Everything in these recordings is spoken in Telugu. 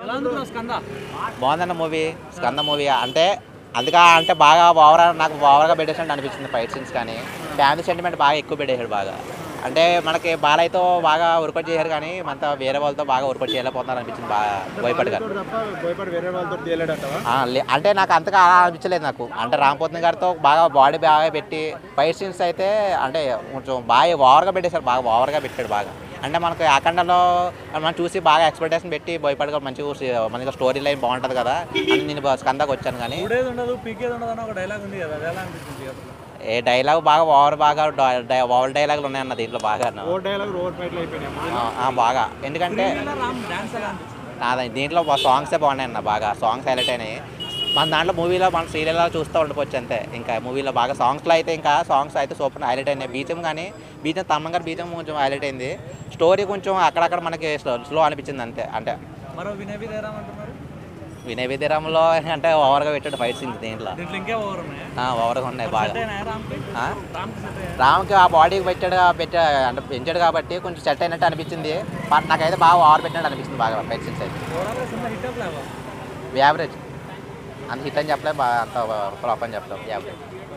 ఎలా ఉంది బ్రో స్కంద బాగుందన్న మూవీ స్కంద మూవీ అంటే అందుక అంటే బాగా ఓవర్ నాకు ఓవర్గా పెట్టేసినట్టు అనిపించింది ఫైట్ సీన్స్ కానీ ఫ్యామిలీ సెంటిమెంట్ బాగా ఎక్కువ పెట్టేశాడు బాగా అంటే మనకి బాలయ్యతో బాగా వర్కౌట్ చేశారు కానీ మనతో వేరే వాళ్ళతో బాగా వర్కౌట్ చేయలేకపోతున్నారు అనిపించింది బాగా భయపడి గారు తప్ప భయపడి వేరే వాళ్ళతో తేలేడంటావా ఆ, లే- అంటే నాకు అంతగా అలా అనిపించలేదు నాకు అంటే రామపోతుని గారితో బాగా బాడీ బాగా పెట్టి ఫైట్ సీన్స్ అయితే అంటే కొంచెం బాగా ఓవర్గా పెట్టేశారు బాగా ఓవర్గా పెట్టాడు బాగా అంటే మనకి అఖండలో మనం చూసి బాగా ఎక్స్పెక్టేషన్ పెట్టి భయపడి కూడా మంచిగా చూసి మంచిగా స్టోరీ లైన్ బాగుంటుంది కదా అని నేను స్కందాకి వచ్చాను కానీ చూడేది ఉండదు పీకేది ఉండదు అని ఒక డైలాగ్ ఉంది కదా అది ఎలా అనిపించింది అసలు ఏ డైలాగ్ బాగా ఓవర్ బాగా ఓవర్ డైలాగులు ఉన్నాయన్న దీంట్లో బాగా ఓవర్ డైలాగ్ ఓవర్ ఫైట్లు అయిపోయినాయి బాగా ఎందుకంటే రామ్ డాన్స్ ఎలా అనిపించింది నాది దీంట్లో సాంగ్సే బాగున్నాయి అన్న బాగా సాంగ్స్ హైలైట్ అయినాయి మన దాంట్లో మూవీలో మన సీరియల్లో చూస్తూ ఉండిపోవచ్చు అంతే ఇంకా మూవీలో బాగా సాంగ్స్లో అయితే ఇంకా సాంగ్స్ అయితే సూపర్ హైలైట్ అయినాయి బీచం కానీ బీచం తమ్మం గారి బీచం కొంచెం హైలైట్ అయింది స్టోరీ కొంచెం అక్కడక్కడ మనకి స్లో స్లో అనిపించింది అంతే అంటే మరో వినయ్ విదయరామ్ అంటున్నారు వినయ విధిరామ్లో అంటే ఓవర్గా పెట్టాడు ఫైట్ సీన్స్ దీంట్లో దీంట్లో ఇంకే ఓవర్ ఉన్నాయి ఆ, ఓవర్గా ఉన్నాయి బాగా సెట్ అయినాయా రామ్కి ఆ? రామ్కి సెట్ అయ్యాయి రామ్కి ఆ బాడీకి పెట్టాడు పెట్టా అంటే పెంచాడు కాబట్టి కొంచెం సెట్ అయినట్టు అనిపించింది బట్ నాకైతే బాగా ఓవర్ పెట్టినట్టు అనిపించింది బాగా ఫైట్ సీన్స్ అయితే ఓవరాల్ సినిమా హిట్ అప్ లేవా యావరేజ్ అంత హిట్ అని చెప్పలేదు బాగా అంత ఫ్లాప్ అని చెప్పలేదు యావరేజ్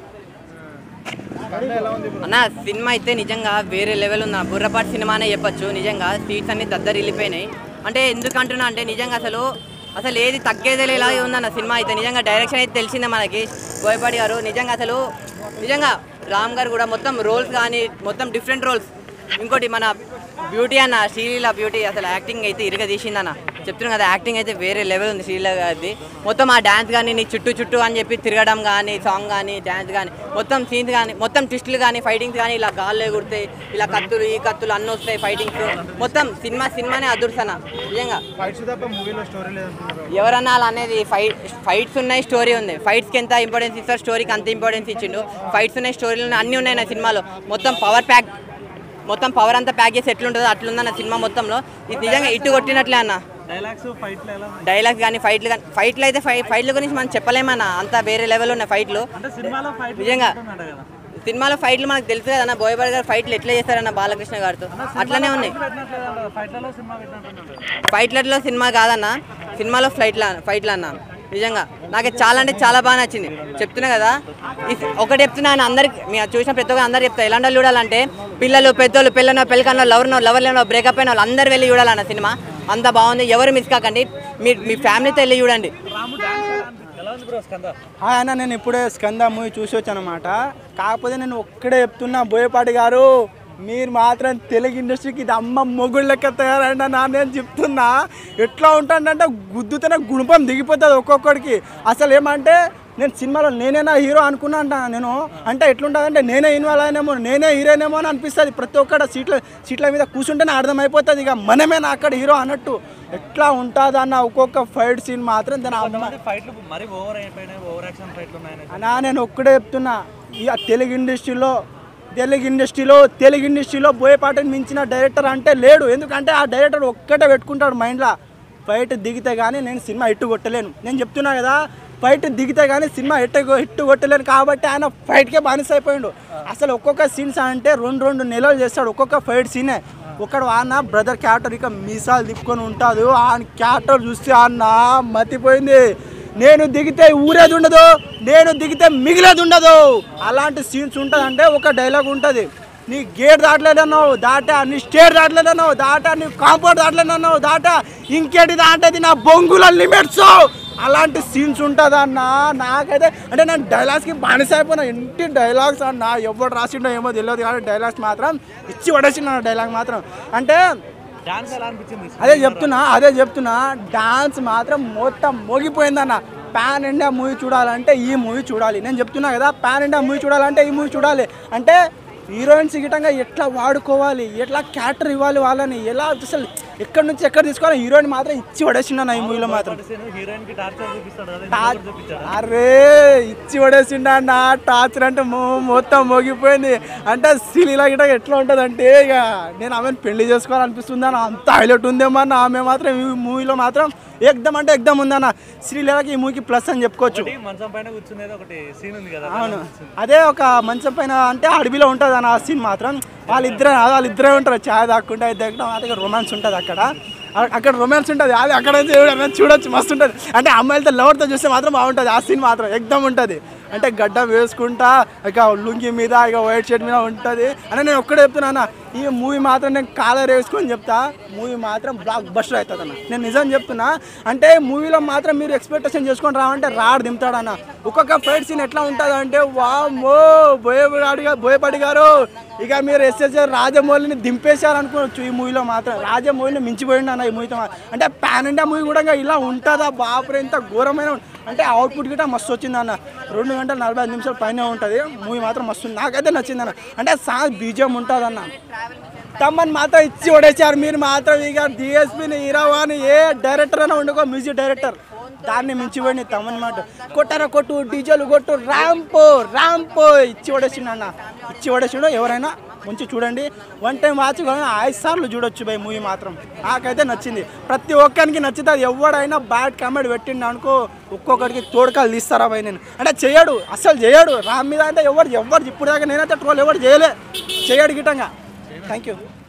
అన్న సినిమా అయితే నిజంగా వేరే లెవెల్ ఉంది అన్న. బుర్రపాటి సినిమానే చెప్పొచ్చు నిజంగా సీట్స్ అన్ని దద్దరు వెళ్ళిపోయినాయి అంటే ఎందుకు అంటున్నా అంటే నిజంగా అసలు అసలు ఏది తగ్గేదే ఇలాగే ఉందన్న సినిమా అయితే నిజంగా డైరెక్షన్ అయితే తెలిసిందే మనకి బోయపాటి గారు నిజంగా అసలు నిజంగా రామ్ గారు కూడా మొత్తం రోల్స్ కానీ మొత్తం డిఫరెంట్ రోల్స్ ఇంకోటి మన బ్యూటీ అన్న శ్రీలీల బ్యూటీ అసలు యాక్టింగ్ అయితే ఇరగ తీసిందన్న చెప్తున్నాను కదా యాక్టింగ్ అయితే వేరే లెవెల్ ఉంది శ్రీలీల గారిది మొత్తం ఆ డ్యాన్స్ కానీ నీ చుట్టూ చుట్టూ అని చెప్పి తిరగడం కానీ సాంగ్ కానీ డ్యాన్స్ కానీ మొత్తం సీన్స్ కానీ మొత్తం ట్విస్టులు కానీ ఫైటింగ్స్ కానీ ఇలా గాల్లో ఎగురుతాయి ఇలా కత్తులు ఈ కత్తులు అన్నీ వస్తాయి ఫైటింగ్స్ మొత్తం సినిమా సినిమానే అదుర్సన నిజంగా ఫైట్స్ తప్ప మూవీలో స్టోరీ లేదంటున్నారు ఎవరన్నా అలా అనేది ఫైట్ ఫైట్స్ ఉన్నాయి స్టోరీ ఉంది ఫైట్స్కి ఎంత ఇంపార్టెన్స్ ఇస్తారు స్టోరీకి అంత ఇంపార్టెన్స్ ఇచ్చిండు ఫైట్స్ ఉన్నాయి స్టోరీలు ఉన్నాయి అన్నీ ఉన్నాయి నా సినిమాలో మొత్తం పవర్ ప్యాక్ మొత్తం పవర్ అంతా ప్యాక్ చేసి ఎట్లుంటుందో అట్లుందన్న సినిమా మొత్తంలో ఇది నిజంగా ఇటు కొట్టినట్లే అన్న డైలాగ్స్ ఫైట్లు ఎలా ఉన్నాయి డైలాగ్స్ కానీ ఫైట్లు కానీ ఫైట్లు అయితే ఫై ఫైట్ల గురించి మనం చెప్పలేమన్న అంతా వేరే లెవెల్ ఉన్నాయి ఫైట్లు అంటే సినిమాలో ఫైట్ నిజంగా. ఉంటున్నాడు కదా సినిమాలో ఫైట్లు మనకు తెలుసు కదన్న బోయబాల్ గారు ఫైట్లు ఎట్లా చేస్తారన్న బాలకృష్ణ గారితో అట్లనే ఉన్నాయి పెట్టినట్లేదు ఫైట్లలో సినిమా పెట్టినట్టున్నాడు ఫైట్లలో సినిమా కాదన్న సినిమాలో ఫ్లైట్ల ఫైట్లు అన్న నిజంగా నాకు చాలా అంటే చాలా బాగా నచ్చింది చెప్తున్నా కదా ఈ సి- ఒకటి చెప్తున్నా అని అందరికి మీరు చూసిన ప్రతి ఒక్కరు అందరు చెప్తా ఎలాంటి వాళ్ళు చూడాలంటే పిల్లలు పెద్దోళ్ళు పిల్లనో పెళ్ళకన్నో లవర్నో లవర్ లేనో బ్రేకప్ అయిన వాళ్ళు అందరు వెళ్ళి చూడాలన్న సినిమా అంత బాగుంది ఎవరు మిస్ కాకండి మీ మీ ఫ్యామిలీతో వెళ్ళి చూడండి రాము డాన్స్ ఎలా అనిపించింది ఎలా ఉంది బ్రో స్కంద హాయ్ అన్న నేను ఇప్పుడే స్కంద మూవీ చూసి వచ్చాను అనమాట కాకపోతే నేను ఒక్కడే చెప్తున్నా బోయపాటి గారు మీరు మాత్రం తెలుగు ఇండస్ట్రీకి ఇది అమ్మ మొగుడు లెక్క తయారైనా నా నేను చెప్తున్నా ఎట్లా ఉంటానంటే గుద్దుతూనే గుణపం దిగిపోతుంది ఒక్కొక్కడికి అసలు ఏమంటే నేను సినిమాలో నేనేనా హీరో అనుకున్నా అంట నేను అంటే ఎట్లుంటుందంటే నేనే ఇన్వాల్వ్ అయినేమో నేనే హీరోనేమో అని అనిపిస్తుంది ప్రతి ఒక్కడ సీట్ల సీట్ల మీద కూర్చుంటేనే అర్థమైపోతుంది ఇక మనమేనా అక్కడ హీరో అన్నట్టు ఎట్లా ఉంటుంది అన్న ఒక్కొక్క ఫైట్ సీన్ మాత్రం దాని అమ్మ కొంతమంది ఫైట్లు మరీ ఓవర్ అయిపోయినాయి ఓవర్ యాక్షన్ ఫైట్లు ఉన్నాయని అనా నేను ఒక్కడే చెప్తున్నా ఈ తెలుగు ఇండస్ట్రీలో తెలుగు ఇండస్ట్రీలో తెలుగు ఇండస్ట్రీలో బోయపాటని మించిన డైరెక్టర్ అంటే లేడు ఎందుకంటే ఆ డైరెక్టర్ ఒక్కటే పెట్టుకుంటాడు మైండ్లో ఫైట్ దిగితే కానీ నేను సినిమా హిట్ కొట్టలేను నేను చెప్తున్నా కదా ఫైట్ దిగితే కానీ సినిమా హిట్ హిట్ కొట్టలేను కాబట్టి ఆయన ఫైట్కే బానిస అయిపోయిండు అసలు ఒక్కొక్క సీన్స్ అంటే రెండు రెండు నెలలు చేస్తాడు ఒక్కొక్క ఫైట్ సీనే ఒకడు అన్న బ్రదర్ క్యారెక్టర్ ఇక మీసాలు తిప్పుకొని ఉంటాడు ఆ క్యారెక్టర్ చూస్తే అన్న మతిపోయింది నేను దిగితే ఊరేది ఉండదు నేను దిగితే మిగిలేది ఉండదు అలాంటి సీన్స్ ఉంటుందంటే ఒక డైలాగ్ ఉంటుంది నీ గేట్ దాటలేదన్నావు దాటా నీ స్టేట్ దాటలేదన్నావు దాటా నీ కాంపౌండ్ దాటలేదన్నావు దాటా ఇంకేటి దాంటది నా బొంగుల లిమిట్స్ అలాంటి సీన్స్ ఉంటుంది అన్న నాకైతే అంటే నేను డైలాగ్స్కి బానిస అయిపోయినా ఇంటి డైలాగ్స్ అన్న ఎవరు రాసిండో ఏమో తెలియదు కానీ డైలాగ్స్ మాత్రం ఇచ్చి పడేసిన డైలాగ్ మాత్రం అంటే డాన్స్ ఎలా అనిపించింది అదే చెప్తున్నా అదే చెప్తున్నా డాన్స్ మాత్రం మొత్తం మోగిపోయిందన్న పాన్ ఇండియా మూవీ చూడాలంటే ఈ మూవీ చూడాలి నేను చెప్తున్నా కదా పాన్ ఇండియా మూవీ చూడాలంటే ఈ మూవీ చూడాలి అంటే హీరోయిన్స్ గిటంగా ఎట్లా వాడుకోవాలి ఎట్లా క్యారెక్టర్ ఇవ్వాలి వాళ్ళని ఎలా అసలు ఎక్కడి నుంచి ఎక్కడ తీసుకోవాలి హీరోయిన్ మాత్రం ఇచ్చి పడేసిండ ఈ మూవీలో మాత్రం హీరోయిన్ కి టార్చర్ చూపిస్తాడు కదా టా- ఇందులో కూడా చూపించాడు అరే ఇచ్చి పడేసిండ అన్న టార్చర్ అంటే మో- మొత్తం మోగిపోయింది అంటే సిలీలా గిట ఎట్లా ఉంటుంది అంటే ఇక నేను ఆమెను పెళ్లి చేసుకోవాలనిపిస్తుంది అని అంత హైలైట్ ఉందేమో అన్న ఆమె మాత్రం ఈ మూవీలో మాత్రం ఎగ్దమ్ అంటే ఎగ్దమ్ ఉందన్న శ్రీలీలకి ఈ మూవీకి ప్లస్ అని చెప్పుకోవచ్చు ఒకటి మంచం పైన కూర్చునేది ఒకటి సీన్ ఉంది కదా అవును అదే ఒక మంచం పైన అంటే అడవిలో ఉంటుంది అన్న ఆ సీన్ మాత్రం వాళ్ళిద్దరే వాళ్ళిద్దరే ఉంటారు ఛాయ్ దాక్కుంటే అది దగ్గర రొమాన్స్ ఉంటుంది అక్కడ అ- అక్కడ రొమాన్స్ ఉంటుంది అది అక్కడ నుంచి ఎవరైనా చూడొచ్చు మస్తు ఉంటుంది అంటే అమ్మాయిలతో లవర్తో చూస్తే మాత్రం బాగుంటుంది ఆ సీన్ మాత్రం ఎగ్దమ్ ఉంటుంది అంటే గడ్డ వేసుకుంటా ఇక లుంగి మీద ఇక వైట్ షర్ట్ మీద ఉంటుంది అని నేను ఒక్కడే చెప్తున్నా ఈ మూవీ మాత్రం నేను కాలర్ వేసుకొని చెప్తా మూవీ మాత్రం బ్లాక్ బస్టర్ అవుతుంది అన్న నేను నిజం చెప్తున్నా అంటే మూవీలో మాత్రం మీరు ఎక్స్పెక్టేషన్ చేసుకొని రావంటే రాడు దింపుతాడన్న ఒక్కొక్క ఫైట్ సీన్ ఎట్లా ఉంటుంది అంటే వామ్మో బోయపాడి బోయపాటి గారు ఇక మీరు ఎస్ఎస్ఆర్ రాజమౌళిని దింపేశారు అనుకోవచ్చు ఈ మూవీలో మాత్రం రాజమౌళిని మించిపోయింది అన్న ఈ మూవీతో మా- అంటే పాన్ ఇండియా మూవీ కూడా ఇంకా ఇలా ఉంటుందా బాపురే ఇంత ఘోరమైన ఉం- అంటే అవుట్పుట్ గిట్ట మస్తు వచ్చింది అన్న రెండు గంటల నలభై ఐదు నిమిషాల పైన ఉంటుంది మూవీ మాత్రం మస్తు ఉంది. నాకైతే నచ్చింది అన్న అంటే సాంగ్ బీజం ఉంటుంది అన్న తమ్మని మాత్రం ఇచ్చి పడేశారు మీరు మాత్రం ఇక డిఎస్పీని హీరోవాని ఏ డైరెక్టర్ అయినా ఉండుకో మ్యూజిక్ డైరెక్టర్ దాన్ని మించిపోయింది తమ్మని మాట కొట్టర కొట్టు డీజల్ కొట్టు ర్యాంపో ర్యాంపో ఇచ్చి పడేసిండు అన్న ఇచ్చి పడేసిండు ఎవరైనా మంచి చూడండి వన్ టైం వాచ్ కానీ ఐదు సార్లు చూడొచ్చు బై మూవీ మాత్రం నాకైతే నచ్చింది ప్రతి ఒక్కరికి నచ్చుతుంది ఎవడైనా బ్యాడ్ కామెంట్ పెట్టిండు అనుకో ఒక్కొక్కడికి తోడకాలు తీస్తారా బై నేను అంటే చేయడు అస్సలు చేయడు రామ్ మీద అంటే ఎవరు ఎవరు ఇప్పుడు దాకా నేనైతే ట్రోల్ ఎవరు చేయలే చేయడు గిట్టంగా థ్యాంక్ యూ